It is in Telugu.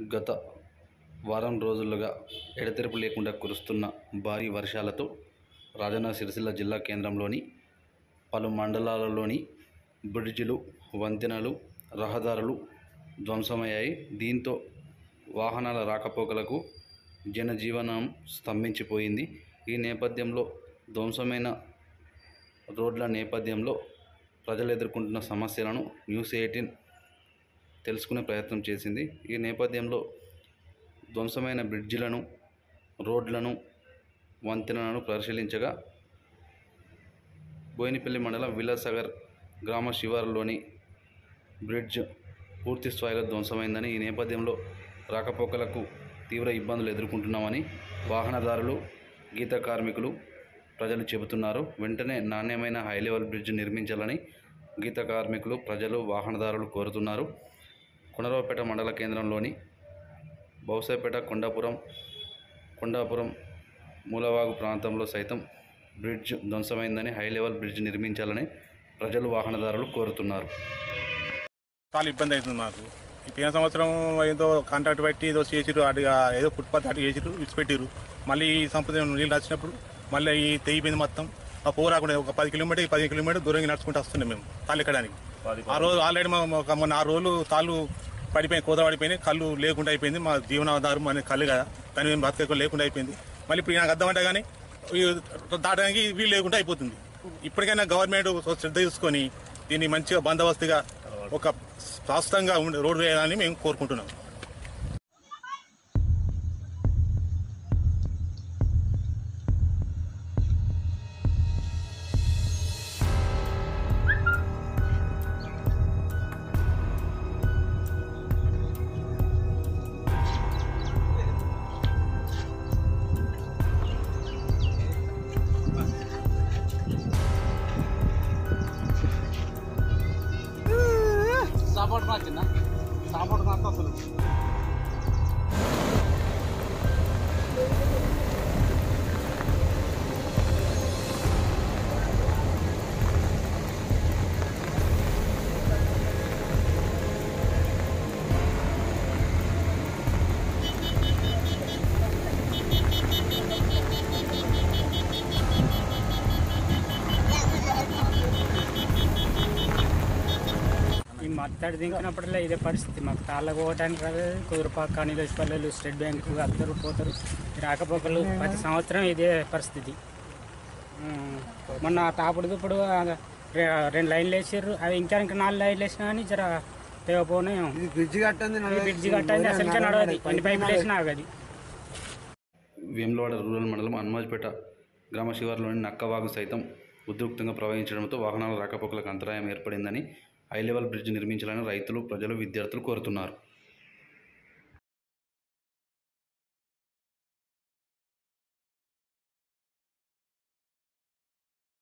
గత వారం రోజులుగా ఎడతెరిపి లేకుండా కురుస్తున్న భారీ వర్షాలతో రాజన్న సిరిసిల్ల జిల్లా కేంద్రంలోని పలు మండలాలలోని బ్రిడ్జిలు వంతెనలు రహదారులు ధ్వంసమయ్యాయి దీంతో వాహనాల రాకపోకలకు జనజీవనం స్తంభించిపోయింది ఈ నేపథ్యంలో ధ్వంసమైన రోడ్ల నేపథ్యంలో ప్రజలు ఎదుర్కొంటున్న సమస్యలను న్యూస్ ఎయిటీన్ తెలుసుకునే ప్రయత్నం చేసింది ఈ నేపథ్యంలో ధ్వంసమైన బ్రిడ్జిలను రోడ్లను వంతెనలను పరిశీలించగా బోయినపల్లి మండలం విలాసాగర్ గ్రామ శివారులోని బ్రిడ్జ్ పూర్తి స్థాయిలో ధ్వంసమైందని ఈ నేపథ్యంలో రాకపోకలకు తీవ్ర ఇబ్బందులు ఎదుర్కొంటున్నామని వాహనదారులు గీత కార్మికులు ప్రజలు చెబుతున్నారు వెంటనే నాణ్యమైన హై లెవెల్ బ్రిడ్జ్ నిర్మించాలని గీత కార్మికులు ప్రజలు వాహనదారులు కోరుతున్నారు కొండరావుపేట మండల కేంద్రంలోని బౌసాపేట కొండాపురం కొండాపురం మూలవాగు ప్రాంతంలో సైతం బ్రిడ్జ్ ధ్వంసమైందని హై లెవెల్ బ్రిడ్జ్ నిర్మించాలని ప్రజలు వాహనదారులు కోరుతున్నారు చాలా ఇబ్బంది అవుతుంది మాకు ఈ పోయిన సంవత్సరం ఏదో కాంట్రాక్ట్ పెట్టి ఏదో చేసిరు అటు ఏదో ఫుట్పాత్ అటు చేసిరు విడిచిపెట్టిరు మళ్ళీ ఈ సంపద నీళ్ళు వచ్చినప్పుడు మళ్ళీ ఈ తెగిపోయింది మొత్తం ఆ పో రాకుండా ఒక పది కిలోమీటర్ పది కిలోమీటర్ దూరంగా నడుచుకుంటూ వస్తున్నాం మేము తాళ్ళు ఎక్కడానికి ఆ రోజు ఆల్రెడీ మా ఒక మొన్న ఆ రోజులు తాళ్ళు పడిపోయి కోత పడిపోయినాయి కళ్ళు లేకుండా అయిపోయింది మా జీవనాధారం అనే కళ్ళు కదా దాని మేము బతక లేకుండా అయిపోయింది మళ్ళీ ఇప్పుడు నాకు అర్థమంటే కానీ ఈ దాటడానికి వీలు లేకుండా అయిపోతుంది ఇప్పటికైనా గవర్నమెంట్ శ్రద్ధ తీసుకొని దీన్ని మంచిగా బందోబస్తుగా ఒక శాస్త్రంగా ఉండే రోడ్డు వేయాలని మేము కోరుకుంటున్నాం సపోర్ట్ నచ్చిందా సపోర్ట్ నచ్చ అసలు ఈ మత్తడి దింకినప్పుడల్లా ఇదే పరిస్థితి మాకు తాళ్ళకు పోవటానికి రాదు కుదురుపాక నీలేశ్వరలు స్టేట్ బ్యాంక్ అందరూ పోతారు రాకపోకలు ప్రతి సంవత్సరం ఇదే పరిస్థితి ఉమ్, మొన్న తాపుడు దుప్పుడు ఆ రె- రెండు లైన్లు వేసారు అవి ఇంకా ఇంకా నాలుగు లైన్లు వేసినా కానీ జర తెగపోనే బ్రిడ్జ్ కట్టింది బ్రిడ్జి కట్టండి అసలుకే నడవది కొన్ని పైపులు వేసినా ఆగది వేములవాడ రూరల్ మండలం హనుమాజ్పేట గ్రామ శివారులోని నక్కవాగు సైతం ఉద్రిక్తంగా ప్రవహించడంతో వాహనాల రాకపోకలకు అంతరాయం ఏర్పడిందని హై లెవెల్ బ్రిడ్జ్ నిర్మించాలని రైతులు ప్రజలు విద్యార్థులు కోరుతున్నారు